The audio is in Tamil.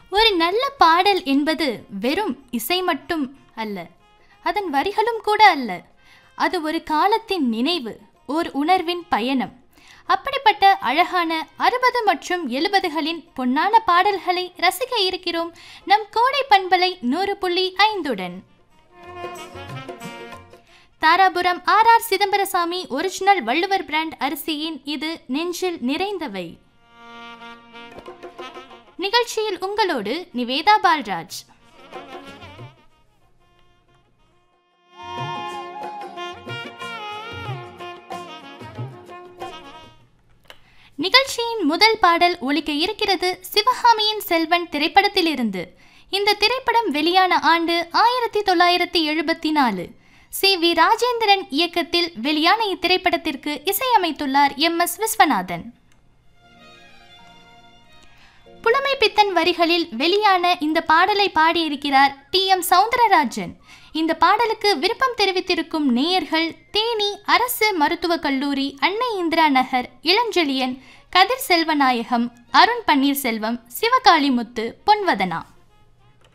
ஒரு நல்ல பாடல் என்பது வெறும் இசை மட்டும் அல்ல அதன் வரிகளும் கூட அல்ல அது ஒரு காலத்தின் நினைவு ஓர் உணர்வின் பயணம் அப்படிப்பட்ட அழகான அறுபது மற்றும் எழுபதுகளின் பொன்னான பாடல்களை ரசிக்க இருக்கிறோம் நம் கோடை பண்பலை நூறு புள்ளி ஐந்துடன் Dharapuram R R Chidambarasamy original Valluvar brand அரிசியின் இது நெஞ்சில் நிறைந்தவை நிகழ்ச்சியில் உங்களோடு நிவேதா பால்ராஜ் நிகழ்ச்சியின் முதல் பாடல் ஒலிக்க இருக்கிறது சிவகாமியின் செல்வன் திரைப்படத்திலிருந்து இந்த திரைப்படம் வெளியான ஆண்டு ஆயிரத்தி தொள்ளாயிரத்தி எழுபத்தி நாலு சி வி ராஜேந்திரன் இயக்கத்தில் வெளியான இத்திரைப்படத்திற்கு இசையமைத்துள்ளார் எம் எஸ் விஸ்வநாதன் புலமை பித்தன் வரிகளில் வெளியான இந்த பாடலை பாடியிருக்கிறார் டி எம் சவுந்தரராஜன் இந்த பாடலுக்கு விருப்பம் தெரிவித்திருக்கும் நேயர்கள் தேனி அரசு மருத்துவக் கல்லூரி அன்னை இந்திரா நகர் இளஞ்செழியன் கதிர் செல்வநாயகம் அருண் பன்னீர்செல்வம் சிவகாளிமுத்து பொன்வதனா